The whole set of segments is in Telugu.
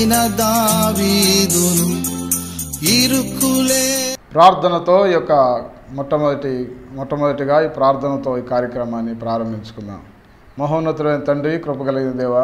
అయిన దావీదును ఇరుకులే ప్రార్థనతో ఈ యొక్క మొట్టమొదటి మొట్టమొదటిగా ఈ ప్రార్థనతో ఈ కార్యక్రమాన్ని ప్రారంభించుకుందాం మహోన్నతుడైన తండ్రి కృపగలిగిన దేవ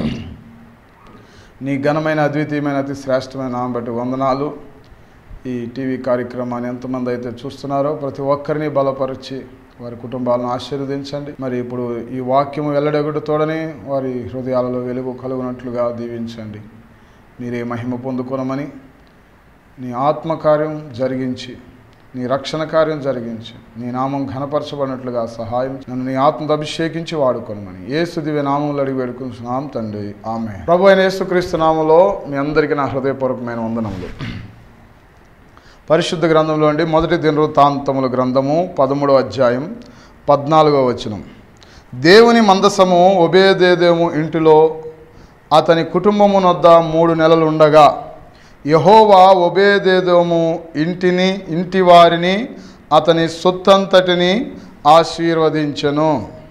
నీ ఘనమైన అద్వితీయమైన అతి శ్రేష్టమైన నామం బట్టి వందనాలు ఈ టీవీ కార్యక్రమాన్ని ఎంతమంది అయితే చూస్తున్నారో ప్రతి ఒక్కరిని బలపరిచి వారి కుటుంబాలను ఆశీర్వదించండి మరి ఇప్పుడు ఈ వాక్యము వెల్లడెగుడు తోడని వారి హృదయాలలో వెలుగు కలుగునట్లుగా దీవించండి మీరే మహిమ పొందుకోనమని నీ ఆత్మకార్యం జరిగించి నీ రక్షణ కార్యం జరిగించి నీ నామం ఘనపరచబడినట్లుగా సహాయం నన్ను నీ ఆత్మతో అభిషేకించి వాడుకోనమని ఏసు దివ్య నామంలో అడిగి వేడుకుంటున్నాం తండ్రి ఆమె ప్రభు అయిన యేసుక్రీస్తు నామంలో మీ అందరికీ నా హృదయపూర్వకమైన వందనములు పరిశుద్ధ గ్రంథంలో అండి మొదటి దినవృత్తాంతముల గ్రంథము పదమూడవ అధ్యాయం పద్నాలుగవ వచనం దేవుని మందసము ఒబేదేదేము ఇంటిలో అతని కుటుంబమునొద్ద మూడు నెలలు ఉండగా యహోవా ఒబేదేదోము ఇంటిని ఇంటి వారిని అతని సొత్తంతటిని ఆశీర్వదించెను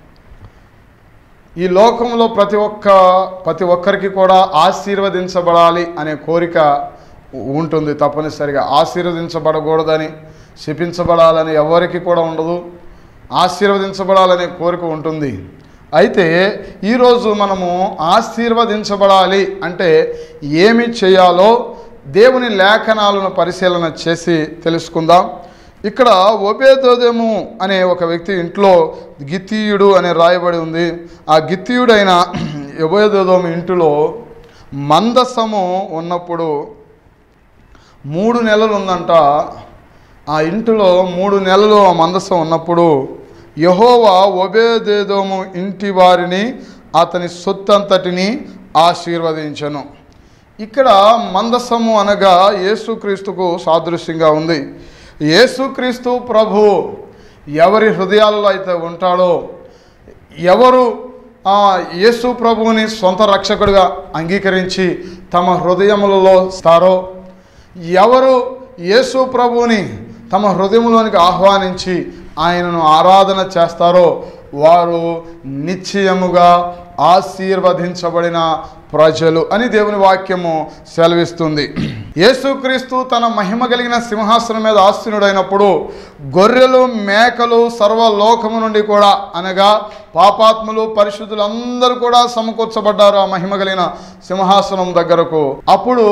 ఈ లోకంలో ప్రతి ఒక్క ప్రతి ఒక్కరికి కూడా ఆశీర్వదించబడాలి అనే కోరిక ఉంటుంది తప్పనిసరిగా ఆశీర్వదించబడకూడదని శపించబడాలని ఎవరికి కూడా ఉండదు ఆశీర్వదించబడాలనే కోరిక ఉంటుంది అయితే ఈరోజు మనము ఆశీర్వదించబడాలి అంటే ఏమి చేయాలో దేవుని లేఖనాలను పరిశీలన చేసి తెలుసుకుందాం ఇక్కడ ఒబేదోదెము అనే ఒక వ్యక్తి ఇంట్లో గిత్తీయుడు అనే రాయబడి ఉంది ఆ గిత్తీయుడైన ఒబేదోదోము ఇంటిలో మందసము ఉన్నప్పుడు మూడు నెలలు ఉందంట ఆ ఇంటిలో మూడు నెలలు ఆ మందసం ఉన్నప్పుడు యహోవా ఒబేదేదోము ఇంటి వారిని అతని సొత్తంతటిని ఆశీర్వదించను ఇక్కడ మందసము అనగా యేసుక్రీస్తుకు సాదృశ్యంగా ఉంది యేసుక్రీస్తు ప్రభు ఎవరి హృదయాలలో అయితే ఉంటాడో ఎవరు ఆ యేసు ప్రభువుని సొంత రక్షకుడిగా అంగీకరించి తమ హృదయములలో స్తారో ఎవరు యేసు ప్రభువుని తమ హృదయంలోనికి ఆహ్వానించి ఆయనను ఆరాధన చేస్తారో వారు నిశ్చయముగా ఆశీర్వదించబడిన ప్రజలు అని దేవుని వాక్యము సెలవిస్తుంది యేసుక్రీస్తు తన మహిమ కలిగిన సింహాసనం మీద ఆస్తునుడైనప్పుడు గొర్రెలు మేకలు సర్వలోకము నుండి కూడా అనగా పాపాత్ములు పరిశుద్ధులు అందరూ కూడా సమకూర్చబడ్డారు ఆ మహిమ కలిగిన సింహాసనం దగ్గరకు అప్పుడు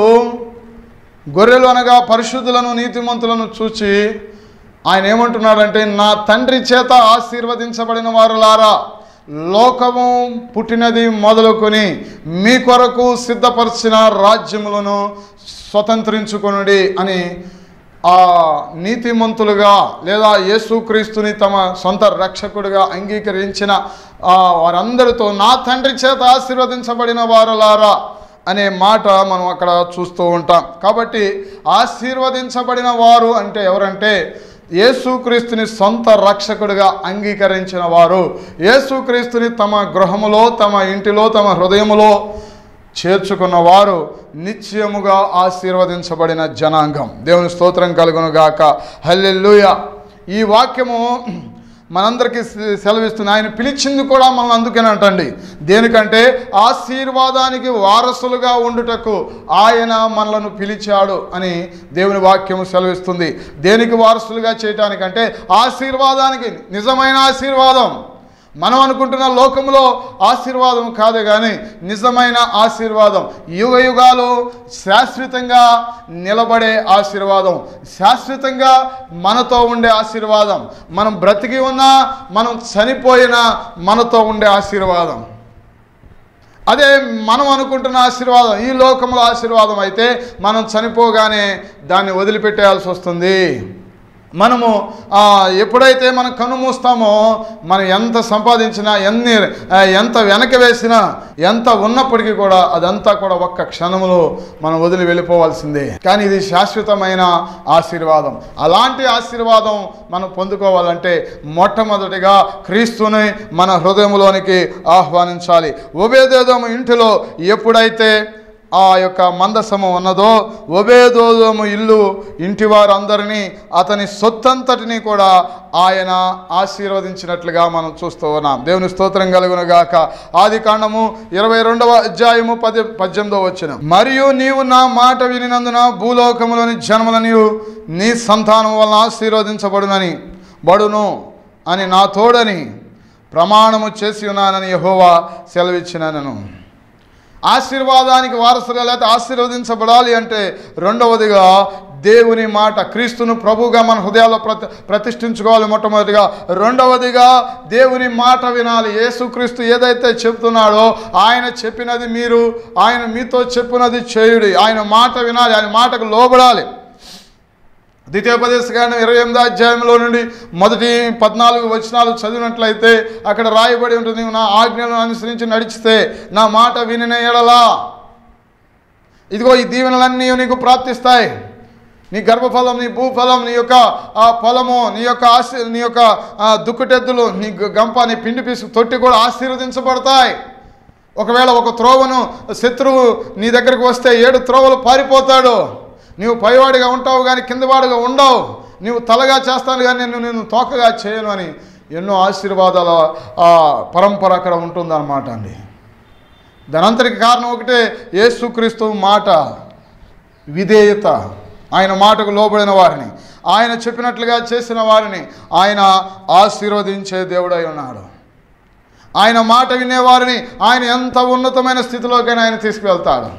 గొర్రెలు అనగా పరిశుద్ధులను నీతిమంతులను చూచి ఆయన ఏమంటున్నాడంటే నా తండ్రి చేత ఆశీర్వదించబడిన వారులారా లోకము పుట్టినది మొదలుకొని మీ కొరకు సిద్ధపరిచిన రాజ్యములను స్వతంత్రించుకొనుడి అని ఆ నీతిమంతులుగా లేదా యేసుక్రీస్తుని తమ సొంత రక్షకుడిగా అంగీకరించిన ఆ వారందరితో నా తండ్రి చేత ఆశీర్వదించబడిన వారులారా అనే మాట మనం అక్కడ చూస్తూ ఉంటాం కాబట్టి ఆశీర్వదించబడిన వారు అంటే ఎవరంటే యేసుక్రీస్తుని సొంత రక్షకుడిగా అంగీకరించిన వారు యేసుక్రీస్తుని తమ గృహములో తమ ఇంటిలో తమ హృదయములో చేర్చుకున్న వారు నిశ్చయముగా ఆశీర్వదించబడిన జనాంగం దేవుని స్తోత్రం కలుగును గాక హల్లెలూయ ఈ వాక్యము మనందరికీ సె- సెలవిస్తుంది ఆయన పిలిచింది కూడా మనం అందుకేనంటండి దేనికంటే ఆశీర్వాదానికి వారసులుగా ఉండుటకు ఆయన మనలను పిలిచాడు అని దేవుని వాక్యము సెలవిస్తుంది దేనికి వారసులుగా చేయటానికంటే ఆశీర్వాదానికి నిజమైన ఆశీర్వాదం మనం అనుకుంటున్న లోకంలో ఆశీర్వాదం కాదు కానీ నిజమైన ఆశీర్వాదం యుగ యుగాలు శాశ్వతంగా నిలబడే ఆశీర్వాదం శాశ్వతంగా మనతో ఉండే ఆశీర్వాదం మనం బ్రతికి ఉన్నా మనం చనిపోయినా మనతో ఉండే ఆశీర్వాదం అదే మనం అనుకుంటున్న ఆశీర్వాదం ఈ లోకంలో ఆశీర్వాదం అయితే మనం చనిపోగానే దాన్ని వదిలిపెట్టేయాల్సి వస్తుంది మనము ఆ, ఎప్పుడైతే మనం కన్ను మూస్తామో మనం ఎంత సంపాదించినా ఎన్ని ఆ, ఎంత వెనక వేసినా ఎంత ఉన్నప్పటికీ కూడా అదంతా కూడా ఒక్క క్షణములో మనం వదిలి వెళ్ళిపోవాల్సిందే కానీ ఇది శాశ్వతమైన ఆశీర్వాదం అలాంటి ఆశీర్వాదం మనం పొందుకోవాలంటే మొట్టమొదటిగా క్రీస్తుని మన హృదయంలోనికి ఆహ్వానించాలి ఉభయదేదము ఇంటిలో ఎప్పుడైతే ఆ యొక్క మందసము ఉన్నదో ఒబేదోదము ఇల్లు ఇంటి వారందరినీ అతని సొత్తంతటిని కూడా ఆయన ఆశీర్వదించినట్లుగా మనం చూస్తూ ఉన్నాం దేవుని స్తోత్రం కలుగును గాక ఆది కాండము ఇరవై రెండవ అధ్యాయము పది పద్దెనిమిదవ వచ్చిన మరియు నీవు నా మాట వినినందున భూలోకములోని జన్మలని నీ సంతానం వలన ఆశీర్వదించబడునని బడును అని నా తోడని ప్రమాణము చేసి ఉన్నానని యహోవా సెలవిచ్చినాను ఆశీర్వాదానికి వారసుగా లేకపోతే ఆశీర్వదించబడాలి అంటే రెండవదిగా దేవుని మాట క్రీస్తును ప్రభువుగా మన హృదయాల్లో ప్రతి ప్రతిష్ఠించుకోవాలి మొట్టమొదటిగా రెండవదిగా దేవుని మాట వినాలి యేసుక్రీస్తు ఏదైతే చెప్తున్నాడో ఆయన చెప్పినది మీరు ఆయన మీతో చెప్పినది చేయుడి ఆయన మాట వినాలి ఆయన మాటకు లోబడాలి ద్వితీయోపదేశకాండం ఇరవై ఎనిమిదో అధ్యాయంలో నుండి మొదటి పద్నాలుగు వచనాలు చదివినట్లయితే అక్కడ రాయబడి ఉంటుంది "నీవు నా ఆజ్ఞలను అనుసరించి నడిచితే నా మాట వినిన ఎడలా ఇదిగో ఈ దీవెనలన్నీ నీకు ప్రాప్తిస్తాయి నీ గర్భఫలం నీ భూఫలం నీ యొక్క ఆ ఫలము నీ యొక్క ఆశీ నీ యొక్క ఆ, దుక్కుటెద్దులు నీ గ- గంప నీ పిండి పీసు తొట్టి కూడా ఆశీర్వదించబడతాయి ఒకవేళ ఒక త్రోవను శత్రువు నీ దగ్గరికి వస్తే ఏడు త్రోవలు పారిపోతాడు నీవు పైవాడిగా ఉంటావు కానీ కిందవాడిగా ఉండవు నీవు తలగా చేస్తాను కానీ నేను నేను తోకగా చేయను అని ఎన్నో ఆశీర్వాదాల ఆ పరంపర అక్కడ ఉంటుందన్నమాట అండి దానంతటికి కారణం ఒకటే యేసుక్రీస్తు మాట విధేయత ఆయన మాటకు లోబడిన వారిని ఆయన చెప్పినట్లుగా చేసిన వారిని ఆయన ఆశీర్వదించే దేవుడై ఉన్నాడు ఆయన మాట వినేవారిని ఆయన ఎంత ఉన్నతమైన స్థితిలోకైనా ఆయన తీసుకువెళ్తాడు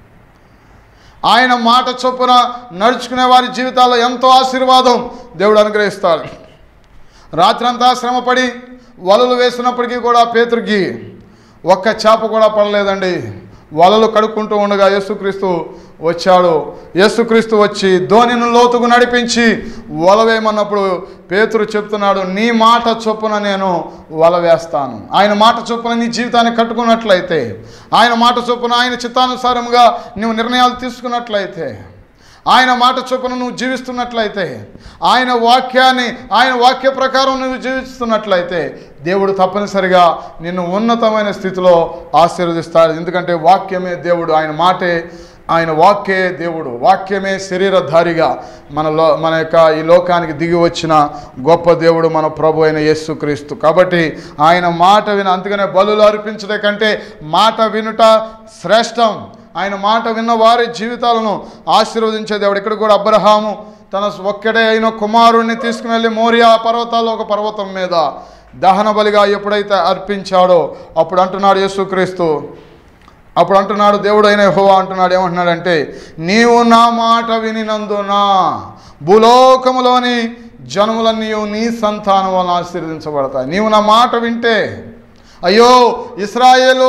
ఆయన మాట చొప్పున నడుచుకునే వారి జీవితాల్లో ఎంతో ఆశీర్వాదం దేవుడు అనుగ్రహిస్తాడు రాత్రంతా శ్రమపడి వలలు వేసినప్పటికీ కూడా పేతురికి ఒక్క చేప కూడా పడలేదండి వలలు కడుక్కుంటూ ఉండగా యేసుక్రీస్తు వచ్చాడు యేసుక్రీస్తు వచ్చి ధోనిని లోతుకు నడిపించి వల వేయమన్నప్పుడు పేతురు చెప్తున్నాడు నీ మాట చొప్పున నేను వల వేస్తాను ఆయన మాట చొప్పున నీ జీవితాన్ని కట్టుకున్నట్లయితే ఆయన మాట చొప్పున ఆయన చిత్తానుసారంగా నువ్వు నిర్ణయాలు తీసుకున్నట్లయితే ఆయన మాట చొప్పున నువ్వు జీవిస్తున్నట్లయితే ఆయన వాక్యాన్ని ఆయన వాక్య ప్రకారం నువ్వు జీవిస్తున్నట్లయితే దేవుడు తప్పనిసరిగా నిన్ను ఉన్నతమైన స్థితిలో ఆశీర్వదిస్తాడు ఎందుకంటే వాక్యమే దేవుడు ఆయన మాటే ఆయన వాక్యే దేవుడు వాక్యమే శరీరధారిగా మనలో మన యొక్క ఈ లోకానికి దిగి వచ్చిన గొప్ప దేవుడు మన ప్రభు అయిన యేసుక్రీస్తు కాబట్టి ఆయన మాట విన అందుకనే బలులు అర్పించడే కంటే మాట వినుట శ్రేష్టం ఆయన మాట విన్న వారి జీవితాలను ఆశీర్వదించే దేవుడు ఇక్కడ కూడా అబ్రహాము తన ఒక్కడే అయిన కుమారుణ్ణి తీసుకుని వెళ్ళి మోరియా పర్వతాల్లో ఒక పర్వతం మీద దహన బలిగా ఎప్పుడైతే అర్పించాడో అప్పుడు అంటున్నాడు యేసుక్రీస్తు అప్పుడు అంటున్నాడు దేవుడు అయిన యెహోవా అంటున్నాడు ఏమంటున్నాడంటే నీవు నా మాట వినినందున భూలోకములోని జనములన్నీ నీ సంతానం వలన ఆశీర్వదించబడతాయి నీవు నా మాట వింటే అయ్యో ఇస్రాయేలు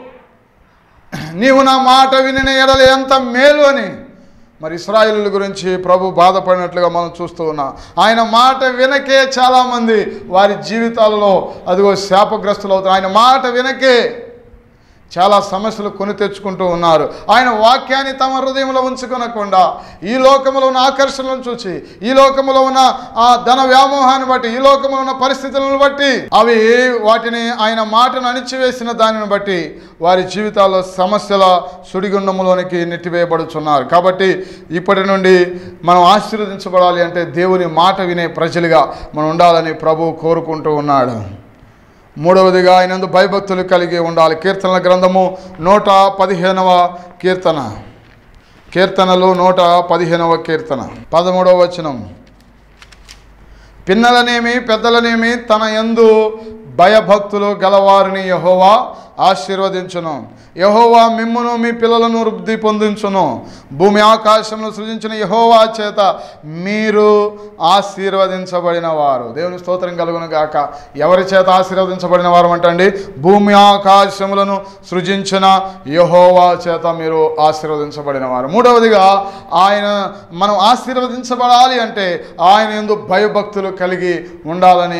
నీవు నా మాట వినిన ఎడల ఎంత మేలు అని మరి ఇస్రాయిల్ గురించి ప్రభు బాధపడినట్లుగా మనం చూస్తూ ఉన్నాం ఆయన మాట వినకే చాలామంది వారి జీవితాలలో అదిగో శాపగ్రస్తులు అవుతారు ఆయన మాట వినకే చాలా సమస్యలు కొని తెచ్చుకుంటూ ఉన్నారు ఆయన వాక్యాన్ని తమ హృదయంలో ఉంచుకొనకుండా ఈ లోకంలో ఉన్న ఆకర్షణలను చూసి ఈ లోకంలో ఉన్న ఆ ధన వ్యామోహాన్ని బట్టి ఈ లోకంలో ఉన్న పరిస్థితులను బట్టి అవి వాటిని ఆయన మాటను అణిచివేసిన దానిని బట్టి వారి జీవితాల్లో సమస్యల సుడిగుండంలోనికి నెట్టివేయబడుచున్నారు కాబట్టి ఇప్పటి నుండి మనం ఆశీర్వదించబడాలి అంటే దేవుని మాట వినే ప్రజలుగా మనం ఉండాలని ప్రభు కోరుకుంటూ ఉన్నాడు మూడవదిగా ఆయనందు భయభక్తులు కలిగి ఉండాలి కీర్తనల గ్రంథము నూట పదిహేనవ కీర్తన కీర్తనలు నూట పదిహేనవ కీర్తన పదమూడవ వచనం పిన్నలనేమి పెద్దలనేమి తన యందు భయభక్తులు గలవారిని యహోవా ఆశీర్వదించును యహోవా మిమ్మును మీ పిల్లలను వృద్ధి పొందించును భూమి ఆకాశమును సృజించిన యహోవా చేత మీరు ఆశీర్వదించబడిన వారు దేవుని స్తోత్రం కలుగును గాక ఎవరి చేత ఆశీర్వదించబడిన వారు అంటండి భూమి ఆకాశములను సృజించిన యహోవా చేత మీరు ఆశీర్వదించబడిన వారు మూడవదిగా ఆయన మనం ఆశీర్వదించబడాలి అంటే ఆయన ఎందు భయభక్తులు కలిగి ఉండాలని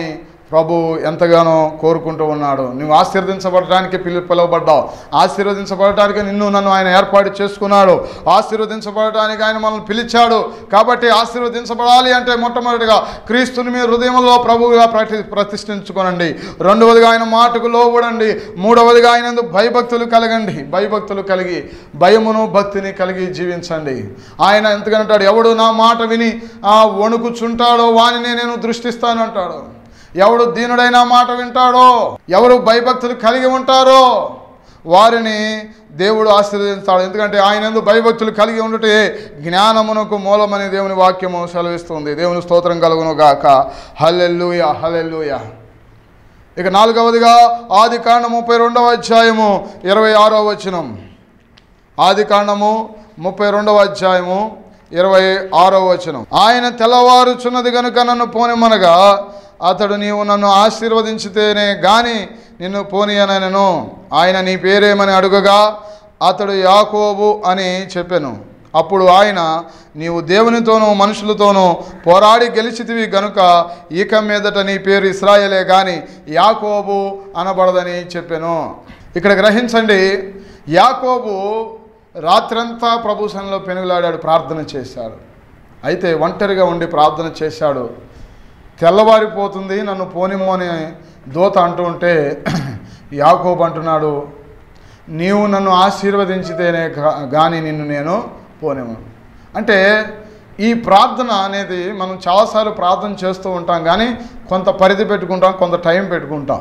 ప్రభు ఎంతగానో కోరుకుంటూ ఉన్నాడు నువ్వు ఆశీర్వదించబడటానికి పిలు పిలువబడ్డావు ఆశీర్వదించబడటానికి నిన్ను నన్ను ఆయన ఏర్పాటు చేసుకున్నాడు ఆశీర్వదించబడటానికి ఆయన మనల్ని పిలిచాడు కాబట్టి ఆశీర్వదించబడాలి అంటే మొట్టమొదటిగా క్రీస్తుని మీ హృదయంలో ప్రభువుగా ప్రతి ప్రతిష్ఠించుకోనండి రెండవదిగా ఆయన మాటకు లోబడండి మూడవదిగా ఆయన యందు భయభక్తులు కలగండి భయభక్తులు కలిగి భయమును భక్తిని కలిగి జీవించండి ఆయన ఎంతకంటాడు ఎవడు నా మాట విని ఆ వణుకుచుంటాడో వానిని నేను దృష్టిస్తాను అంటాడు ఎవడు దీనుడైన మాట వింటాడో ఎవరు భయభక్తులు కలిగి ఉంటారో వారిని దేవుడు ఆశీర్వదిస్తాడు ఎందుకంటే ఆయన ఎందు భయభక్తులు కలిగి ఉండుటే జ్ఞానమునకు మూలమని దేవుని వాక్యము సెలవిస్తుంది దేవుని స్తోత్రం కలుగును గాక హల్లెల్లుయ హల్లెల్లుయ ఇక నాలుగవదిగా ఆది కాండ ముప్పై రెండవ అధ్యాయము ఇరవై ఆరో వచనం ఆది కాండము ముప్పై రెండవ అధ్యాయము ఇరవై ఆరో వచనం ఆయన తెల్లవారుచున్నది గనుక నన్ను పోనిమనగా అతడు నీవు నన్ను ఆశీర్వదించితేనే గాని నిన్ను పోనీయనను ఆయన నీ పేరేమని అడుగగా అతడు యాకోబు అని చెప్పాను అప్పుడు ఆయన నీవు దేవునితోనూ మనుషులతోనూ పోరాడి గెలిచితివి గనుక ఇక మీదట నీ పేరు ఇస్రాయలే గాని యాకోబు అనబడదని చెప్పాను ఇక్కడ గ్రహించండి యాకోబు రాత్రంతా ప్రభు సన్నిలో పెనుగులాడాడు ప్రార్థన చేశాడు అయితే ఒంటరిగా ఉండి ప్రార్థన చేశాడు తెల్లవారిపోతుంది నన్ను పోనిమ్ము అని దోత అంటూ ఉంటే యాకోబు అంటున్నాడు నీవు నన్ను ఆశీర్వదించితేనే గా- గాని నిన్ను నేను పోనేము అంటే ఈ ప్రార్థన అనేది మనం చాలాసార్లు ప్రార్థన చేస్తూ ఉంటాం కానీ కొంత పరిధి పెట్టుకుంటాం కొంత టైం పెట్టుకుంటాం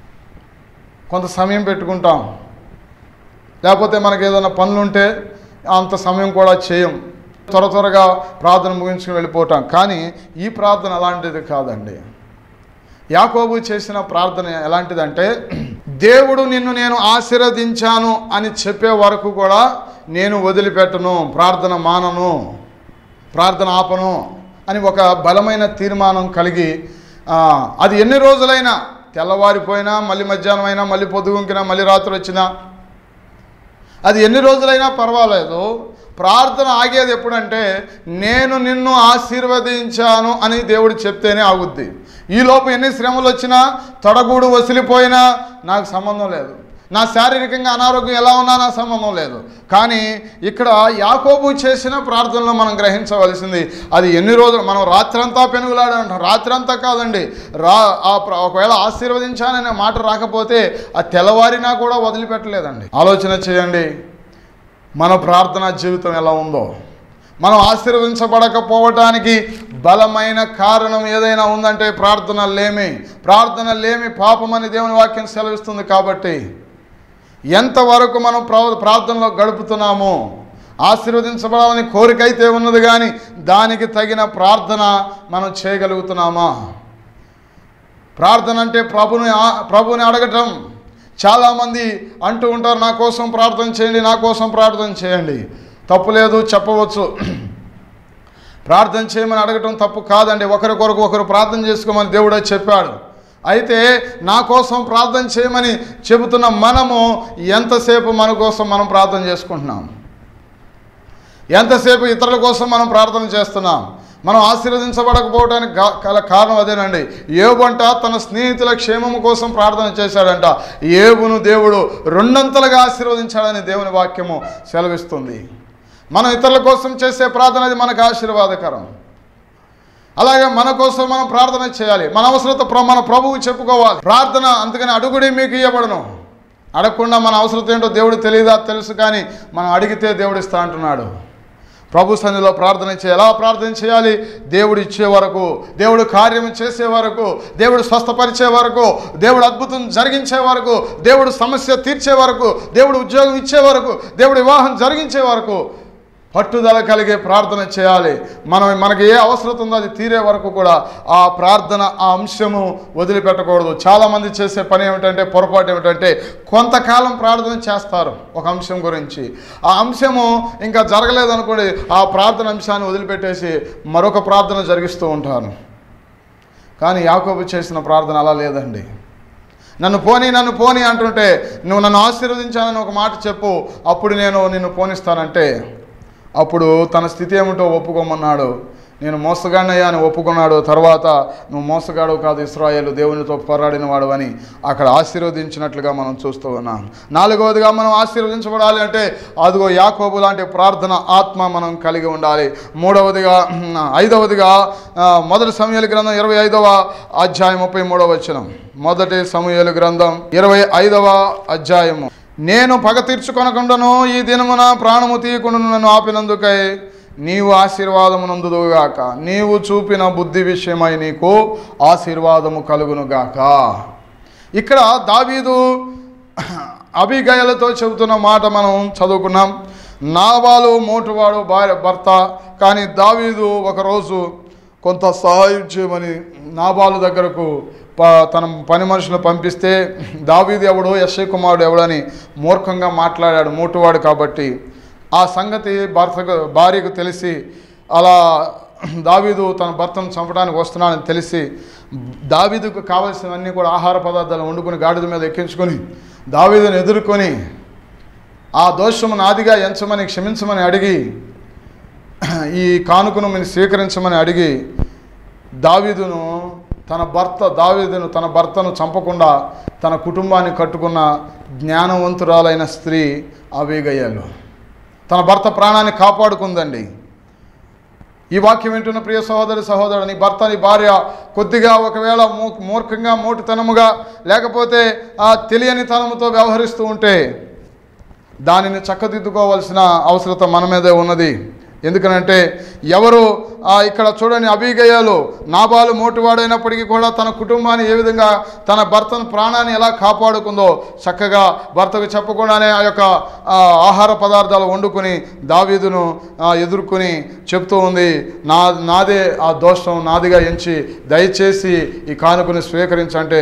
కొంత సమయం పెట్టుకుంటాం లేకపోతే మనకి ఏదైనా పనులు ఉంటే అంత సమయం కూడా చేయం త్వర త్వరగా ప్రార్థన ముగించుకుని వెళ్ళిపోతాం కానీ ఈ ప్రార్థన అలాంటిది కాదండి యాకోబు చేసిన ప్రార్థన ఎలాంటిదంటే దేవుడు నిన్ను నేను ఆశీర్వదించాను అని చెప్పే వరకు కూడా నేను వదిలిపెట్టను ప్రార్థన మానను ప్రార్థన ఆపను అని ఒక బలమైన తీర్మానం కలిగి ఆ, అది ఎన్ని రోజులైనా తెల్లవారిపోయినా మళ్ళీ మధ్యాహ్నం అయినా మళ్ళీ పొద్దుగుంకినా మళ్ళీ రాత్రి వచ్చినా అది ఎన్ని రోజులైనా పర్వాలేదు ప్రార్థన ఆగేది ఎప్పుడంటే నేను నిన్ను ఆశీర్వదించాను అని దేవుడు చెప్తేనే ఆగుద్ది ఈలోపు ఎన్ని శ్రమలు వచ్చినా తొడగూడు వసిలిపోయినా నాకు సంబంధం లేదు నా శారీరకంగా అనారోగ్యం ఎలా ఉన్నా నాకు సంబంధం లేదు కానీ ఇక్కడ యాకోబు చేసిన ప్రార్థనలో మనం గ్రహించవలసింది అది ఎన్ని రోజులు మనం రాత్రంతా పెనుగులాడు అంటాం రాత్రంతా కాదండి రా ఆ ప్ర- ఒకవేళ ఆశీర్వదించాననే మాట రాకపోతే ఆ తెల్లవారినా కూడా వదిలిపెట్టలేదండి ఆలోచన చేయండి మన ప్రార్థనా జీవితం ఎలా ఉందో మనం ఆశీర్వదించబడకపోవటానికి బలమైన కారణం ఏదైనా ఉందంటే ప్రార్థన లేమి ప్రార్థన లేమి పాపమని దేవుని వాక్యం సెలవిస్తుంది కాబట్టి ఎంతవరకు మనం ప్రా ప్రార్థనలో గడుపుతున్నామో ఆశీర్వదించబడాలని కోరిక అయితే ఉన్నది కానీ దానికి తగిన ప్రార్థన మనం చేయగలుగుతున్నామా ప్రార్థన అంటే ప్రభుని ఆ- ప్రభుని అడగటం చాలామంది అంటూ ఉంటారు నా కోసం ప్రార్థన చేయండి నా కోసం ప్రార్థన చేయండి తప్పు లేదు చెప్పవచ్చు ప్రార్థన చేయమని అడగటం తప్పు కాదండి ఒకరి కొరకు ఒకరు ప్రార్థన చేసుకోమని దేవుడే చెప్పాడు అయితే నా కోసం ప్రార్థన చేయమని చెబుతున్న మనము ఎంతసేపు మన కోసం మనం ప్రార్థన చేసుకుంటున్నాం ఎంతసేపు ఇతరుల కోసం మనం ప్రార్థన చేస్తున్నాం మనం ఆశీర్వదించబడకపోవడానికి గా- గల కారణం అదేనండి ఏబంట తన స్నేహితుల క్షేమము కోసం ప్రార్థన చేశాడంట ఏబును దేవుడు రెండంతలుగా ఆశీర్వదించాడని దేవుని వాక్యము సెలవిస్తుంది మనం ఇతరుల కోసం చేసే ప్రార్థన అది మనకు ఆశీర్వాదకరం అలాగే మన కోసం మనం ప్రార్థన చేయాలి మన అవసరత ప్ర- మన ప్రభువు చెప్పుకోవాలి ప్రార్థన అందుకని అడుగుడి మీకు ఇవ్వబడను అడగకుండా మన అవసరత ఏంటో దేవుడు తెలియదా తెలుసు కానీ మనం అడిగితే దేవుడు ఇస్తా అంటున్నాడు ప్రభు సన్నిధిలో ప్రార్థన చేయాలి ఎలా ప్రార్థన చేయాలి దేవుడు ఇచ్చే వరకు దేవుడు కార్యం చేసే వరకు దేవుడు స్వస్థపరిచే వరకు దేవుడు అద్భుతం జరిగించే వరకు దేవుడు సమస్య తీర్చే వరకు దేవుడు ఉద్యోగం ఇచ్చే వరకు దేవుడు వివాహం జరిగించే వరకు పట్టుదల కలిగే ప్రార్థన చేయాలి మనం మనకి ఏ అవసరం ఉందో అది తీరే వరకు కూడా ఆ ప్రార్థన ఆ అంశము వదిలిపెట్టకూడదు చాలామంది చేసే పని ఏమిటంటే పొరపాటు ఏమిటంటే కొంతకాలం ప్రార్థన చేస్తారు ఒక అంశం గురించి ఆ అంశము ఇంకా జరగలేదు అనుకోండి ఆ ప్రార్థన అంశాన్ని వదిలిపెట్టేసి మరొక ప్రార్థన జరిగిస్తూ ఉంటారు కానీ యాకోబు చేసిన ప్రార్థన అలా లేదండి నన్ను పోని నన్ను పోని అంటుంటే నువ్వు నన్ను ఆశీర్వదించానని ఒక మాట చెప్పు అప్పుడు నేను నిన్ను పోనిస్తానంటే అప్పుడు తన స్థితి ఏమిటో ఒప్పుకోమన్నాడు నేను మోసగాడినయ్యా అని ఒప్పుకున్నాడు తర్వాత నువ్వు మోసగాడు కాదు ఇస్రాయేలు దేవునితో పోరాడిన వాడు అని అక్కడ ఆశీర్వదించినట్లుగా మనం చూస్తూ ఉన్నాం నాలుగవదిగా మనం ఆశీర్వదించబడాలి అంటే అదిగో యాకోబు లాంటి ప్రార్థన ఆత్మ మనం కలిగి ఉండాలి మూడవదిగా ఐదవదిగా ఆ, మొదటి సమయాల గ్రంథం ఇరవై ఐదవ అధ్యాయం ముప్పై మూడవ వచనం మొదటి సమయాల గ్రంథం ఇరవై ఐదవ అధ్యాయము నేను పగ తీర్చుకొనకుండాను ఈ దినమున ప్రాణము తీయకుండా నన్ను ఆపినందుకై నీవు ఆశీర్వాదమునందుదుగాక నీవు చూపిన బుద్ధి విషయమై నీకు ఆశీర్వాదము కలుగునుగాక ఇక్కడ దావీదు అభిగయలతో చెబుతున్న మాట మనం చదువుకున్నాం నాబాలు మోటువాడు భార్య భర్త కానీ దావీదు ఒకరోజు కొంత సహాయం చేయమని నాబాలు దగ్గరకు ప తన పని మనుషులు పంపిస్తే దావీదు ఎవడు యశ్వ కుమారుడు ఎవడని మూర్ఖంగా మాట్లాడాడు మోటువాడు కాబట్టి ఆ సంగతి భర్తకు భార్యకు తెలిసి అలా దావీదు తన భర్తను చంపడానికి వస్తున్నాడని తెలిసి దావీదుకు కావలసినవన్నీ కూడా ఆహార పదార్థాలు వండుకొని గాడిద మీద ఎక్కించుకొని దావీదుని ఎదుర్కొని ఆ దోషము నాదిగా ఎంచమని క్షమించమని అడిగి ఈ కానుకను మీరు స్వీకరించమని అడిగి దావీదును తన భర్త దావీదును తన భర్తను చంపకుండా తన కుటుంబాన్ని కట్టుకున్న జ్ఞానవంతురాలైన స్త్రీ అవేగయ్యాలు తన భర్త ప్రాణాన్ని కాపాడుకుందండి ఈ వాక్యం వింటున్న ప్రియ సహోదరి సహోదరుడు నీ భర్త నీ భార్య కొద్దిగా ఒకవేళ మూ మూర్ఖంగా మోటుతనముగా లేకపోతే ఆ తెలియని తనముతో వ్యవహరిస్తూ ఉంటే దానిని చక్కదిద్దుకోవాల్సిన అవసరత మన మీదే ఉన్నది ఎందుకనంటే ఎవరు ఆ, ఇక్కడ చూడని అభిగయాలు నాబాలు మోటివాడైనప్పటికీ కూడా తన కుటుంబాన్ని ఏ విధంగా తన భర్తను ప్రాణాన్ని ఎలా కాపాడుకుందో చక్కగా భర్తకు చెప్పకుండానే ఆ యొక్క ఆ, ఆహార పదార్థాలు వండుకొని దావీదును ఆ, ఎదుర్కొని చెప్తూ ఉంది నా నాదే ఆ దోషం నాదిగా ఎంచి దయచేసి ఈ కానుకని స్వీకరించంటే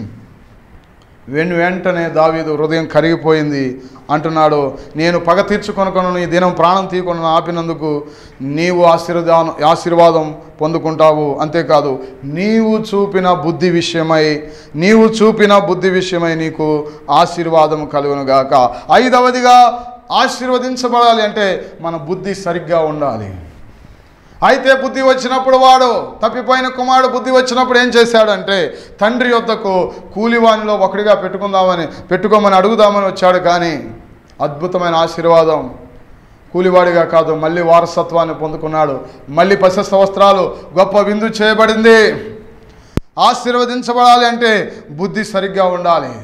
వెను వెంటనే దావీదు హృదయం కరిగిపోయింది అంటున్నాడు నేను పగ తీర్చుకొనుకొను ఈ దినం ప్రాణం తీయకుండా ఆపినందుకు నీవు ఆశీర్వాదం ఆశీర్వాదం పొందుకుంటావు అంతేకాదు నీవు చూపిన బుద్ధి విషయమై నీవు చూపిన బుద్ధి విషయమై నీకు ఆశీర్వాదం కలుగునుగాక ఐదవదిగా ఆశీర్వదించబడాలి అంటే మన బుద్ధి సరిగ్గా ఉండాలి అయితే బుద్ధి వచ్చినప్పుడు వాడు తప్పిపోయిన కుమారుడు బుద్ధి వచ్చినప్పుడు ఏం చేశాడంటే తండ్రి యొద్దకు కూలివానిలో ఒకడిగా పెట్టుకుందామని పెట్టుకోమని అడుగుదామని వచ్చాడు కానీ అద్భుతమైన ఆశీర్వాదం కూలివాడిగా కాదు మళ్ళీ వారసత్వాన్ని పొందుకున్నాడు మళ్ళీ పశస్త వస్త్రాలు గొప్ప విందు చేయబడింది ఆశీర్వదించబడాలి అంటే బుద్ధి సరిగ్గా ఉండాలి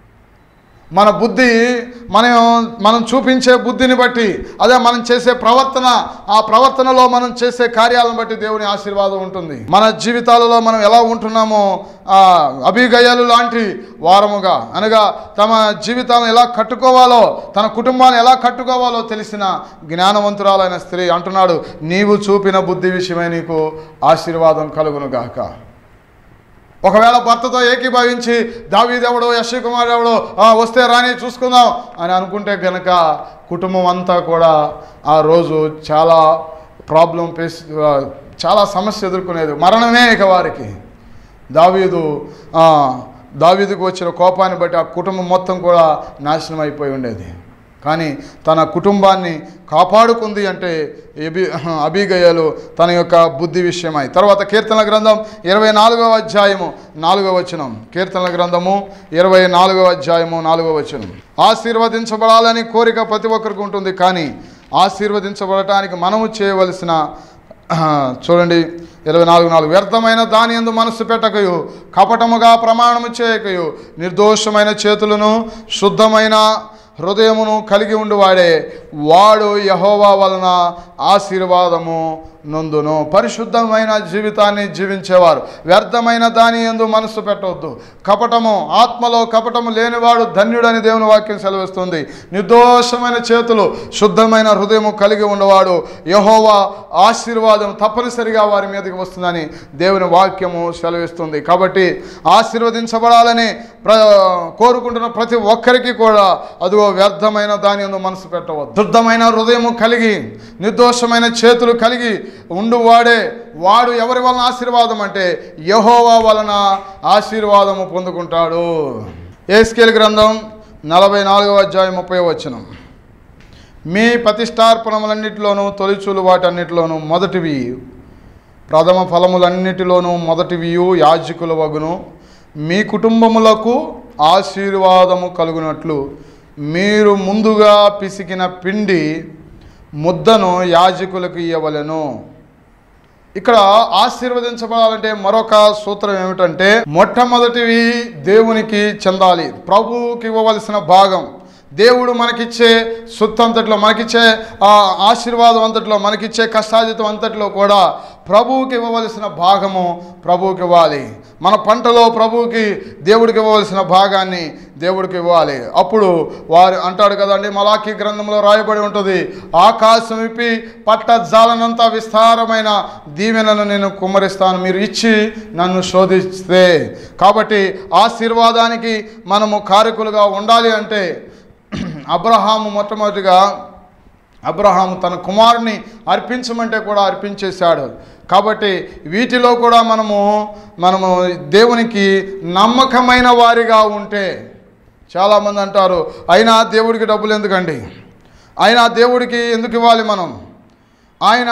మన బుద్ధి మనం మనం చూపించే బుద్ధిని బట్టి అదే మనం చేసే ప్రవర్తన ఆ ప్రవర్తనలో మనం చేసే కార్యాలను బట్టి దేవుని ఆశీర్వాదం ఉంటుంది మన జీవితాలలో మనం ఎలా ఉంటున్నామో ఆ అభిగయాలు లాంటి వారముగా అనగా తమ జీవితాలను ఎలా కట్టుకోవాలో తన కుటుంబాన్ని ఎలా కట్టుకోవాలో తెలిసిన జ్ఞానవంతురాలైన స్త్రీ అంటున్నాడు నీవు చూపిన బుద్ధి విషయమై నీకు ఆశీర్వాదం కలుగును గాక ఒకవేళ భర్తతో ఏకీభవించి దావీదెవడో యశ్వ కుమార్ ఎవడో "ఆ, వస్తే రాని చూసుకుందాం అని అనుకుంటే కనుక కుటుంబం అంతా కూడా ఆ రోజు చాలా ప్రాబ్లం ఫేస్ ఆ, చాలా సమస్య ఎదుర్కొనేది మరణమే ఇక వారికి దావీదు ఆ, దావీదుకు వచ్చిన కోపాన్ని బట్టి ఆ కుటుంబం మొత్తం కూడా నాశనం అయిపోయి ఉండేది కానీ తన కుటుంబాన్ని కాపాడుకుంది అంటే ఎబి అభిగయలు తన యొక్క బుద్ధి విషయమై తర్వాత కీర్తనల గ్రంథం ఇరవై నాలుగవ అధ్యాయము నాలుగవ వచనం కీర్తనల గ్రంథము ఇరవై నాలుగవ అధ్యాయము నాలుగవ వచనం ఆశీర్వదించబడాలని కోరిక ప్రతి ఒక్కరికి ఉంటుంది కానీ ఆశీర్వదించబడటానికి మనము చేయవలసిన ఆ, చూడండి ఇరవై నాలుగు నాలుగు వ్యర్థమైన దాని ఎందు మనస్సు పెట్టకయు కపటముగా ప్రమాణము చేయకయు నిర్దోషమైన చేతులను శుద్ధమైన హృదయమును కలిగి ఉండువాడే వాడు యహోవా వలన ఆశీర్వాదము నొందును పరిశుద్ధమైన జీవితాన్ని జీవించేవారు వ్యర్థమైన దాని ఎందు మనస్సు పెట్టవద్దు కపటము ఆత్మలో కపటము లేనివాడు ధన్యుడని దేవుని వాక్యం సెలవిస్తుంది నిర్దోషమైన చేతులు శుద్ధమైన హృదయము కలిగి ఉన్నవాడు యహోవా ఆశీర్వాదం తప్పనిసరిగా వారి మీదకి వస్తుందని దేవుని వాక్యము సెలవిస్తుంది కాబట్టి ఆశీర్వదించబడాలని ప్ర కోరుకుంటున్న ప్రతి ఒక్కరికి కూడా అదిగో వ్యర్థమైన దాని ఎందు మనసు పెట్టవద్దు శుద్ధమైన హృదయము కలిగి నిర్దోషమైన చేతులు కలిగి ఉండువాడే వాడు ఎవరి వలన ఆశీర్వాదం అంటే యహోవా వలన ఆశీర్వాదము పొందుకుంటాడు ఏస్కేల్ గ్రంథం నలభై నాలుగవ అధ్యాయం ముప్పై వచనం మీ ప్రతిష్టార్పణములన్నిటిలోనూ తొలిచూలు వాటన్నిటిలోనూ మొదటివి ప్రథమ ఫలములన్నిటిలోనూ మొదటివియు యాజకుల వగును మీ కుటుంబములకు ఆశీర్వాదము కలుగునట్లు మీరు ముందుగా పిసికిన పిండి ముద్దను యాజకులకు ఇవ్వవలెను ఇక్కడ ఆశీర్వదించబడాలంటే మరొక సూత్రం ఏమిటంటే మొట్టమొదటివి దేవునికి చెందాలి ప్రభువుకి ఇవ్వవలసిన భాగం దేవుడు మనకిచ్చే సొత్తు అంతట్లో మనకిచ్చే ఆ ఆశీర్వాదం అంతట్లో మనకిచ్చే కష్టాజితం అంతట్లో కూడా ప్రభువుకి ఇవ్వవలసిన భాగము ప్రభువుకి ఇవ్వాలి మన పంటలో ప్రభువుకి దేవుడికి ఇవ్వవలసిన భాగాన్ని దేవుడికి ఇవ్వాలి అప్పుడు వారు అంటాడు కదండి మలాఖీ గ్రంథంలో రాయబడి ఉంటుంది ఆకాశం ఇప్పి పట్ట జాలనంత విస్తారమైన దీవెనను నేను కుమ్మరిస్తాను మీరు ఇచ్చి నన్ను శోధిస్తే కాబట్టి ఆశీర్వాదానికి మనము కారకులుగా ఉండాలి అంటే అబ్రహాము మొట్టమొదటిగా అబ్రహాము తన కుమారుని అర్పించమంటే కూడా అర్పించేశాడు కాబట్టి వీటిలో కూడా మనము మనము దేవునికి నమ్మకమైన వారిగా ఉంటే చాలామంది అంటారు అయినా దేవుడికి డబ్బులు ఎందుకండి అయినా దేవుడికి ఎందుకు ఇవ్వాలి మనం ఆయన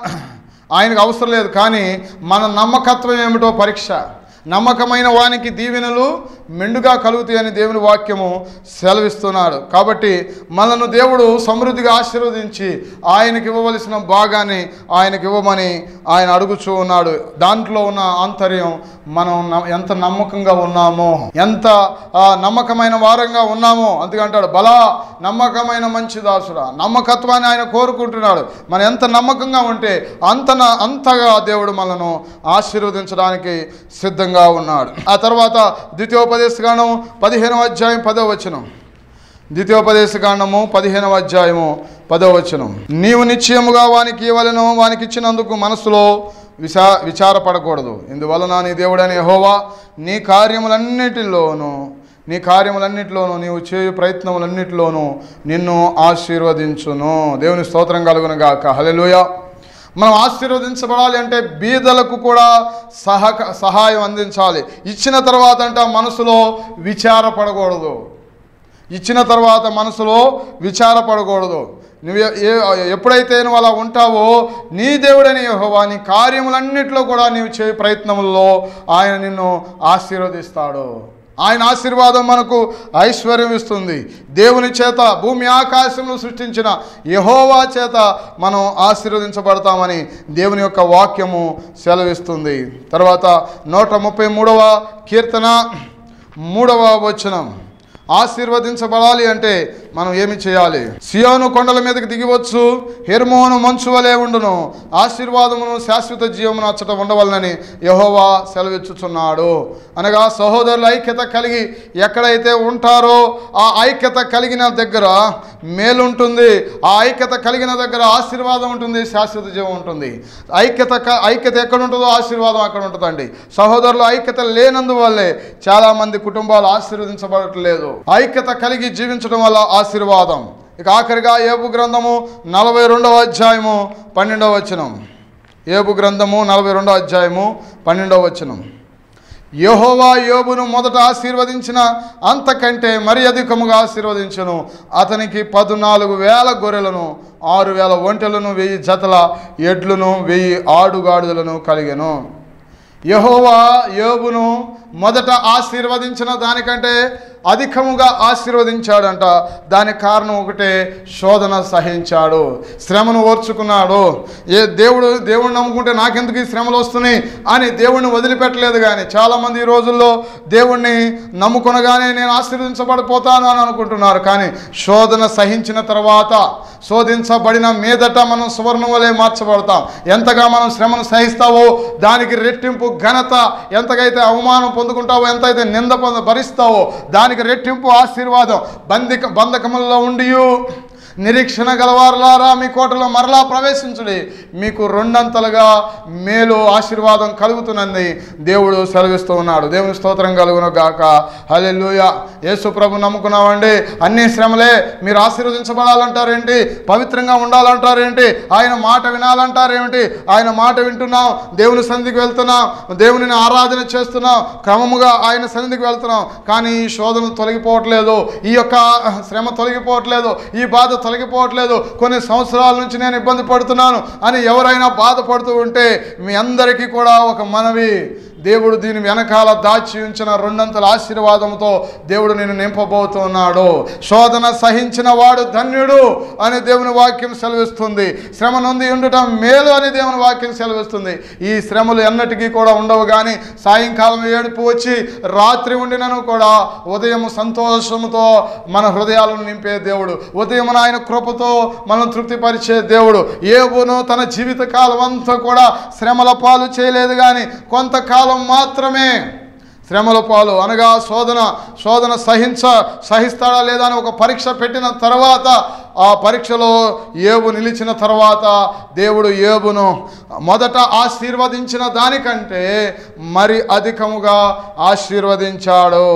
ఆయనకు అవసరం లేదు కానీ మన నమ్మకత్వం ఏమిటో పరీక్ష నమ్మకమైన వానికి దీవెనలు మెండుగా కలుగుతాయని దేవుని వాక్యము సెలవిస్తున్నాడు కాబట్టి మనను దేవుడు సమృద్ధిగా ఆశీర్వదించి ఆయనకి ఇవ్వవలసిన భాగాన్ని ఆయనకి ఇవ్వమని ఆయన అడుగుచూ ఉన్నాడు దాంట్లో ఉన్న ఆంతర్యం మనం న- ఎంత నమ్మకంగా ఉన్నామో ఎంత ఆ, నమ్మకమైన వారంగా ఉన్నామో అందుకంటాడు బలా నమ్మకమైన మంచి దాసుడా నమ్మకత్వాన్ని ఆయన కోరుకుంటున్నాడు మనం ఎంత నమ్మకంగా ఉంటే అంత న- అంతగా దేవుడు మనను ఆశీర్వదించడానికి సిద్ధంగా ఉన్నాడు ఆ తర్వాత ద్వితీయోపదేశ కాండం పదిహేనవ అధ్యాయం పదవ వచనం ద్వితీయోపదేశ కాండము పదిహేనవ అధ్యాయము పదవ వచనం నీవు నిశ్చయముగా వానికి ఇవ్వలను వానికి ఇచ్చినందుకు మనసులో విచా విచారపడకూడదు ఇందువలన నీ దేవుడైన యెహోవా నీ కార్యములన్నిటిలోనూ నీ కార్యములన్నిటిలోనూ నీవు చేయు ప్రయత్నములన్నిటిలోనూ నిన్ను ఆశీర్వదించును దేవుని స్తోత్రం కలుగును గాక హల్లెలూయా మనం ఆశీర్వదించబడాలి అంటే బీదలకు కూడా సహక సహాయం అందించాలి ఇచ్చిన తర్వాత అంటే ఆ మనసులో విచారపడకూడదు ఇచ్చిన తర్వాత మనసులో విచారపడకూడదు నువ్వు ఎ- ఏ ఎప్పుడైతే నువ్వు అలా ఉంటావో నీ దేవుడని యెహోవా నీ కార్యములన్నిటిలో కూడా నీవు చే ప్రయత్నముల్లో ఆయన నిన్ను ఆశీర్వదిస్తాడు ఆయన ఆశీర్వాదం మనకు ఐశ్వర్యం ఇస్తుంది దేవుని చేత భూమి ఆకాశంలో సృష్టించిన యహోవా చేత మనం ఆశీర్వదించబడతామని దేవుని యొక్క వాక్యము సెలవిస్తుంది తర్వాత నూట ముప్పై మూడవ కీర్తన మూడవ వచనం ఆశీర్వదించబడాలి అంటే మనం ఏమి చేయాలి సియోను కొండల మీదకి దిగివచ్చు హెర్మోను మంచు వలె ఉండును ఆశీర్వాదమును శాశ్వత జీవమును అచ్చట ఉండవలనని యహోవా సెలవిచ్చుచున్నాడు అనగా సహోదరుల ఐక్యత కలిగి ఎక్కడైతే ఉంటారో ఆ ఐక్యత కలిగిన దగ్గర మేలుంటుంది ఆ ఐక్యత కలిగిన దగ్గర ఆశీర్వాదం ఉంటుంది శాశ్వత జీవం ఉంటుంది ఐక్యత క- ఐక్యత ఎక్కడ ఉంటుందో ఆశీర్వాదం అక్కడ ఉంటుందండి సహోదరులు ఐక్యత లేనందువల్లే చాలా మంది కుటుంబాలు ఆశీర్వదించబడట్లేదు ఐక్యత కలిగి జీవించడం వల్ల ఆశీర్వాదం ఇక ఆఖరిగా ఏబు గ్రంథము నలభై రెండవ అధ్యాయము పన్నెండవ వచనం ఏబు గ్రంథము నలభై రెండవ అధ్యాయము పన్నెండవ వచనం యెహోవా యోబును మొదట ఆశీర్వదించిన అంతకంటే మరి అధికముగా ఆశీర్వదించను అతనికి పద్నాలుగు వేల గొర్రెలను ఆరు వేల ఒంటెలను వెయ్యి జతల ఎడ్లను వెయ్యి ఆడుగాడుదలను కలిగెను యెహోవా యోబును మొదట ఆశీర్వదించిన దానికంటే అధికముగా ఆశీర్వదించాడంట దానికి కారణం ఒకటే శోధన సహించాడు శ్రమను ఓర్చుకున్నాడు ఏ దేవుడు దేవుడిని నమ్ముకుంటే నాకెందుకు ఈ శ్రమలు వస్తున్నాయి అని దేవుడిని వదిలిపెట్టలేదు కానీ చాలామంది ఈ రోజుల్లో దేవుణ్ణి నమ్ముకొనగానే నేను ఆశీర్వదించబడిపోతాను అని అనుకుంటున్నారు కానీ శోధన సహించిన తర్వాత శోధించబడిన మీదట మనం సువర్ణ వలె మార్చబడతాం ఎంతగా మనం శ్రమను సహిస్తావో దానికి రెట్టింపు ఘనత ఎంతకైతే అవమానం పొందుకుంటావో ఎంతైతే నింద పొంద భరిస్తావో దానికి రెట్టింపు ఆశీర్వాదం బంధిక బంధకములలో ఉండి నిరీక్షణ గలవారులారా మీ కోటలో మరలా ప్రవేశించుడి మీకు రెండంతలుగా మేలు ఆశీర్వాదం కలుగుతున్నది దేవుడు సెలవిస్తూ ఉన్నాడు దేవుని స్తోత్రం కలుగును గాక హల్లెలూయ యేసు ప్రభు నమ్ముకున్నామండి అన్ని శ్రమలే మీరు ఆశీర్వదించబడాలంటారేంటి పవిత్రంగా ఉండాలంటారేంటి ఆయన మాట వినాలంటారేమిటి ఆయన మాట వింటున్నాం దేవుని సన్నిధికి వెళ్తున్నాం దేవునిని ఆరాధన చేస్తున్నాం క్రమముగా ఆయన సన్నిధికి వెళ్తున్నాం కానీ ఈ శోధన తొలగిపోవట్లేదు ఈ యొక్క శ్రమ తొలగిపోవట్లేదు ఈ బాధ తొలగిపోవట్లేదు కొన్ని సంవత్సరాల నుంచి నేను ఇబ్బంది పడుతున్నాను అని ఎవరైనా బాధపడుతూ ఉంటే మీ అందరికీ కూడా ఒక మనవి దేవుడు దీని వెనకాల దాచి ఉంచిన రెండంతల ఆశీర్వాదంతో దేవుడు నేను నింపబోతున్నాడు శోధన సహించిన వాడు ధన్యుడు అని దేవుని వాక్యం సెలవిస్తుంది శ్రమ నొంది ఉండటం మేలు అని దేవుని వాక్యం సెలవిస్తుంది ఈ శ్రమలు ఎన్నటికీ కూడా ఉండవు కానీ సాయంకాలం ఏడుపు వచ్చి రాత్రి ఉండినను కూడా ఉదయం సంతోషముతో మన హృదయాలను నింపే దేవుడు ఉదయం ఆయన కృపతో మనం తృప్తిపరిచే దేవుడు ఏబును తన జీవిత కాలం అంతా కూడా శ్రమల పాలు చేయలేదు కానీ కొంతకాలం మాత్రమే శ్రమల పాలు అనగా శోధన శోధన సహించ సహిస్తాడా లేదా అని ఒక పరీక్ష పెట్టిన తర్వాత ఆ పరీక్షలో ఏబు నిలిచిన తర్వాత దేవుడు ఏబును మొదట ఆశీర్వదించిన దానికంటే మరి అధికముగా ఆశీర్వదించాడు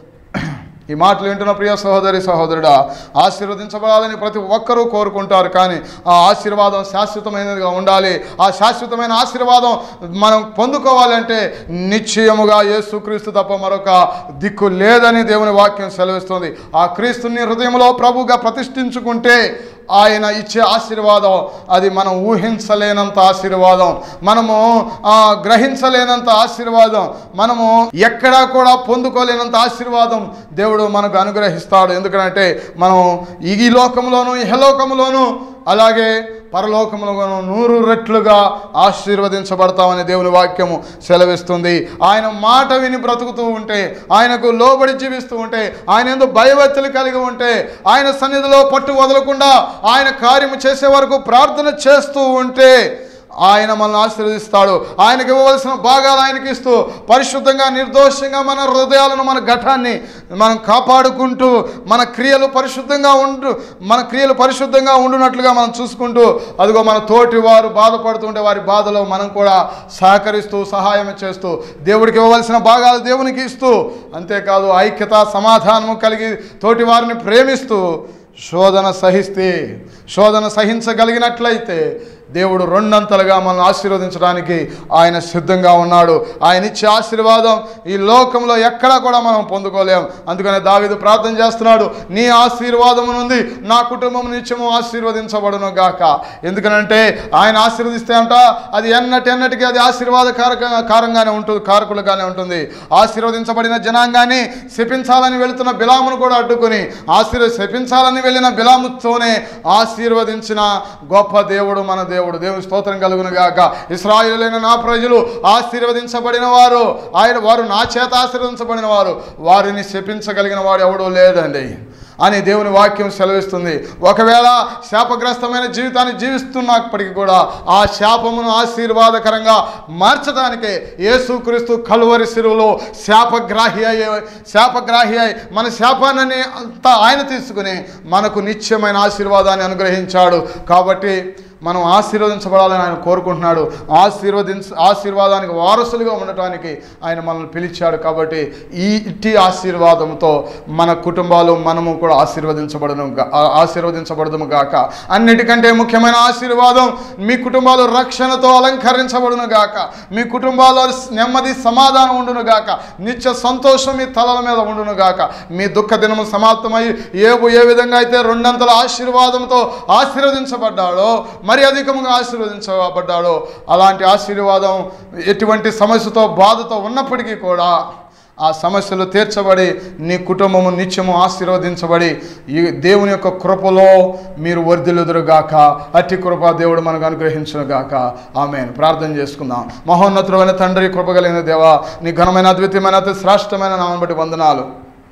ఈ మాటలు వింటున్న ప్రియ సహోదరి సహోదరుడా ఆశీర్వదించబడాలని ప్రతి ఒక్కరూ కోరుకుంటారు కానీ ఆ ఆశీర్వాదం శాశ్వతమైనదిగా ఉండాలి ఆ శాశ్వతమైన ఆశీర్వాదం మనం పొందుకోవాలంటే నిశ్చయముగా యేసుక్రీస్తు తప్ప మరొక దిక్కు లేదని దేవుని వాక్యం సెలవిస్తుంది ఆ క్రీస్తుని హృదయంలో ప్రభుగా ప్రతిష్ఠించుకుంటే ఆయన ఇచ్చే ఆశీర్వాదం అది మనం ఊహించలేనంత ఆశీర్వాదం మనము ఆ, గ్రహించలేనంత ఆశీర్వాదం మనము ఎక్కడా కూడా పొందుకోలేనంత ఆశీర్వాదం దేవుడు మనకు అనుగ్రహిస్తాడు ఎందుకంటే మనం ఈ లోకంలోను ఇహలోకంలోను అలాగే పరలోకములను నూరు రెట్లుగా ఆశీర్వదించబడతామని దేవుని వాక్యము సెలవిస్తుంది ఆయన మాట విని బ్రతుకుతూ ఉంటే ఆయనకు లోబడి జీవిస్తూ ఉంటే ఆయన ఎందు భయభక్తులు కలిగి ఉంటే ఆయన సన్నిధిలో పట్టు వదలకుండా ఆయన కార్యము చేసే వరకు ప్రార్థన చేస్తూ ఉంటే ఆయన మనల్ని ఆశీర్వదిస్తాడు ఆయనకి ఇవ్వవలసిన భాగాలు ఆయనకి ఇస్తూ పరిశుద్ధంగా నిర్దోషంగా మన హృదయాలను మన ఘటాన్ని మనం కాపాడుకుంటూ మన క్రియలు పరిశుద్ధంగా ఉండు మన క్రియలు పరిశుద్ధంగా ఉండునట్లుగా మనం చూసుకుంటూ అదిగో మన తోటి వారు బాధపడుతుంటే వారి బాధలో మనం కూడా సహకరిస్తూ సహాయం చేస్తూ దేవుడికి ఇవ్వవలసిన భాగాలు దేవునికి ఇస్తూ అంతేకాదు ఐక్యత సమాధానము కలిగి తోటి వారిని ప్రేమిస్తూ శోధన సహిస్తే శోధన సహించగలిగినట్లయితే దేవుడు రెండంతలుగా మనల్ని ఆశీర్వదించడానికి ఆయన సిద్ధంగా ఉన్నాడు ఆయన ఇచ్చే ఆశీర్వాదం ఈ లోకంలో ఎక్కడా కూడా మనం పొందుకోలేం అందుకనే దావీదు ప్రార్థన చేస్తున్నాడు నీ ఆశీర్వాదము నుండి నా కుటుంబం నిత్యము ఆశీర్వదించబడును గాక ఎందుకనంటే ఆయన ఆశీర్వదిస్తే అంట అది ఎన్నటి ఎన్నటికీ అది ఆశీర్వాదకారక కారంగానే ఉంటుంది కారకులుగానే ఉంటుంది ఆశీర్వదించబడిన జనాంగాన్ని శపించాలని వెళుతున్న బిలామును కూడా అడ్డుకొని ఆశీర్వ శపించాలని వెళ్ళిన బిలాముతోనే ఆశీర్వదించిన గొప్ప దేవుడు మన దేవుడు దేవుని స్తోత్రం కలుగును గాక ఇస్రాయిలైన నా ప్రజలు ఆశీర్వదించబడిన వారు ఆయన వారు నా చేత ఆశీర్వదించబడిన వారు వారిని శపించగలిగిన వాడు ఎవడూ లేదండి అని దేవుని వాక్యం సెలవిస్తుంది ఒకవేళ శాపగ్రస్తమైన జీవితాన్ని జీవిస్తున్నప్పటికీ కూడా ఆ శాపమును ఆశీర్వాదకరంగా మార్చడానికే యేసుక్రీస్తు కలువరి సిరువులో శాపగ్రాహి అయ్యే శాపగ్రాహి అయి మన శాపాన్ని అంతా ఆయన తీసుకుని మనకు నిత్యమైన ఆశీర్వాదాన్ని అనుగ్రహించాడు కాబట్టి మనం ఆశీర్వదించబడాలని ఆయన కోరుకుంటున్నాడు ఆశీర్వదించ ఆశీర్వాదానికి వారసులుగా ఉండటానికి ఆయన మనల్ని పిలిచాడు కాబట్టి ఈ ఇట్టి ఆశీర్వాదంతో మన కుటుంబాలు మనము కూడా ఆశీర్వదించబడను గా- ఆ- ఆశీర్వదించబడదుము గాక అన్నిటికంటే ముఖ్యమైన ఆశీర్వాదం మీ కుటుంబాలు రక్షణతో అలంకరించబడును గాక మీ కుటుంబాల్లో నెమ్మది సమాధానం ఉండును గాక నిత్య సంతోషం మీ తలల మీద ఉండును గాక మీ దుఃఖ దినము సమాప్తమై ఏబు ఏ విధంగా అయితే రెండంతల ఆశీర్వాదంతో ఆశీర్వదించబడ్డాడో మరి అధికముగా ఆశీర్వదించబడ్డాడో అలాంటి ఆశీర్వాదం ఎటువంటి సమస్యతో బాధతో ఉన్నప్పటికీ కూడా ఆ సమస్యలు తీర్చబడి నీ కుటుంబము నిత్యము ఆశీర్వదించబడి ఈ దేవుని యొక్క కృపలో మీరు వర్ధిల్లుదురుగాక అట్టి కృప దేవుడు మనకు అనుగ్రహించునుగాక ఆమె ప్రార్థన చేసుకుందాం మహోన్నతుడమైన తండ్రి కృప కలిగిన దేవా నీ ఘనమైన అద్వితీయమైన అతి శ్రేష్టమైన నామం బట్టి వందనాలు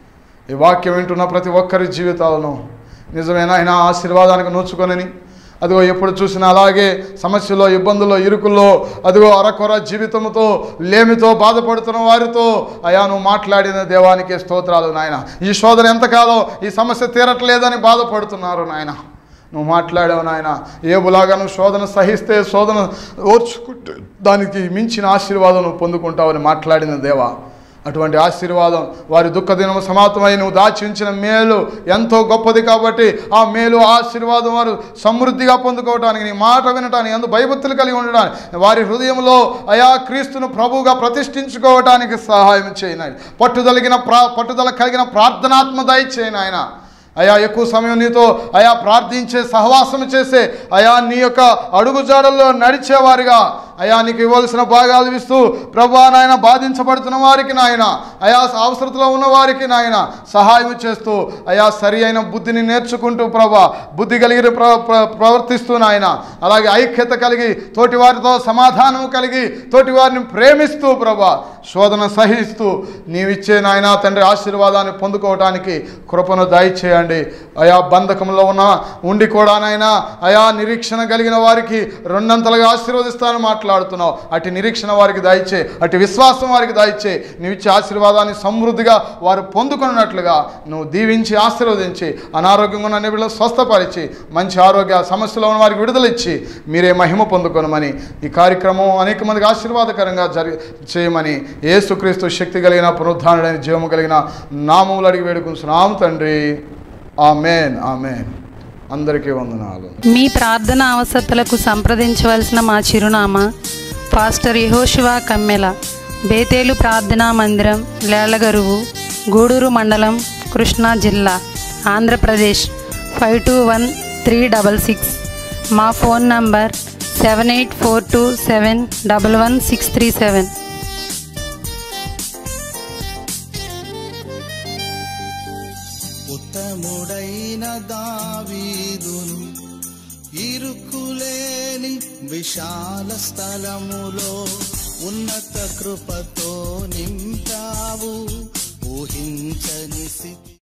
ఈ వాక్యం వింటున్న ప్రతి ఒక్కరి జీవితాలను నిజమైన ఆయన ఆశీర్వాదానికి నోచుకొనని అదిగో ఎప్పుడు చూసినా అలాగే సమస్యలో ఇబ్బందుల్లో ఇరుకుల్లో అదిగో అరకొర జీవితంతో లేమితో బాధపడుతున్న వారితో అయా నువ్వు మాట్లాడిన దేవానికి స్తోత్రాలు నాయన ఈ శోధన ఎంతకాలం ఈ సమస్య తీరట్లేదని బాధపడుతున్నారు నాయన నువ్వు మాట్లాడావు నాయన ఏబులాగా నువ్వు శోధన సహిస్తే శోధన ఓర్చుకుంటే దానికి మించిన ఆశీర్వాదం నువ్వు పొందుకుంటావని మాట్లాడిన దేవా అటువంటి ఆశీర్వాదం వారి దుఃఖ దినము సమాప్తమై నువ్వు దాచి ఉంచిన మేలు ఎంతో గొప్పది కాబట్టి ఆ మేలు ఆశీర్వాదం వారు సమృద్ధిగా పొందుకోవడానికి నీ మాట వినటానికి ఎందు భయభక్తులు కలిగి ఉండడానికి వారి హృదయంలో అయా క్రీస్తును ప్రభువుగా ప్రతిష్ఠించుకోవటానికి సహాయం చేయనాయన పట్టుదలిగిన ప్రా పట్టుదల కలిగిన ప్రార్థనాత్మ దయచేయను ఆయన అయా ఎక్కువ సమయం నీతో అయా ప్రార్థించే సహవాసం చేసే అయా నీ యొక్క అడుగుజాడల్లో నడిచేవారిగా అయా నీకు ఇవ్వాల్సిన భాగాలు ఇస్తూ ప్రభా నాయన బాధించబడుతున్న వారికి నాయన అయా అవసరతలో ఉన్న వారికి నాయన సహాయం చేస్తూ అయా సరి అయిన బుద్ధిని నేర్చుకుంటూ ప్రభా బుద్ధి కలిగి ప్ర ప్ర- ప్రవర్తిస్తూ నాయన అలాగే ఐక్యత కలిగి తోటి వారితో సమాధానం కలిగి తోటి వారిని ప్రేమిస్తూ ప్రభా శోధన సహిస్తూ నీవిచ్చే నాయన తండ్రి ఆశీర్వాదాన్ని పొందుకోవడానికి కృపను దయచేయండి అయా బంధకంలో ఉన్న ఉండి కూడా నాయన అయా నిరీక్షణ కలిగిన వారికి రెండంతలుగా ఆశీర్వదిస్తానని మాట్లాడుతున్నావు అటు నిరీక్షణ వారికి దయచే అటు విశ్వాసం వారికి దయచే నీవిచ్చే ఆశీర్వాదాన్ని సమృద్ధిగా వారు పొందుకున్నట్లుగా నువ్వు దీవించి ఆశీర్వదించి అనారోగ్యంగా ఉన్న నిబిడలు స్వస్థపరిచి మంచి ఆరోగ్య సమస్యలో ఉన్న వారికి విడుదల ఇచ్చి మీరే మహిమ పొందుకొనమని ఈ కార్యక్రమం అనేక మందికి ఆశీర్వాదకరంగా జరి చేయమని ఏసుక్రీస్తు శక్తి కలిగిన పునరుద్ధానుడైన జీవము కలిగిన నామములు అడిగి వేడుకుంటున్నాము తండ్రి ఆమెన్ ఆమెన్ అందరికీ వందనాలు మీ ప్రార్థన అవసరతలకు సంప్రదించవలసిన మా చిరునామా పాస్టర్ యహోశివా కమ్మెల బేతేలు ప్రార్థనా మందిరం లేళ్లగరువు గూడూరు మండలం కృష్ణా జిల్లా Andhra Pradesh five two one three double six మా phone number seven eight four two seven double one six three seven ఉత్తముడైన దావీదును ఇరుకులేని విశాల స్థలములో ఉన్నత కృపతో నింపావు ఊహించని స్థితి